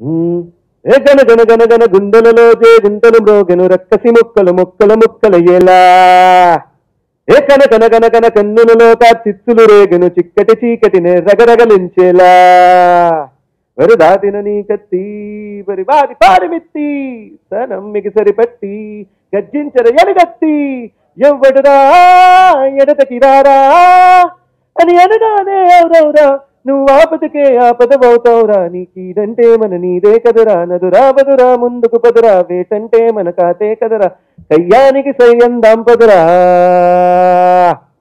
ఏ గన గన గన గన గుండెలలో జే గుంటలు మ్రోగెను రక్కసి ముక్కలు ముక్కలు ముక్కలయ్యేలా ఏ కన కన కన కన కన్నులలో చిచ్చులు రేగెను చిక్కటి చీకటిని రగరగలించేలా వరి దాటిన నీ కత్తి వరి వారి పారిమిత్తి సనమ్మికి సరిపట్టి గర్జించర ఎలుగత్తి ఎవ్వడురా ఎడతకి రారా అని అనగానే ఎవరవురా నువ్వు ఆపదకే ఆపదవవుతావురా నీకీడంటే మన నీదే కదరా నదురా బదురా ముందుకు పదురా వేటంటే మన కాతే కదరా కయ్యానికి సయ్యందాం పదురా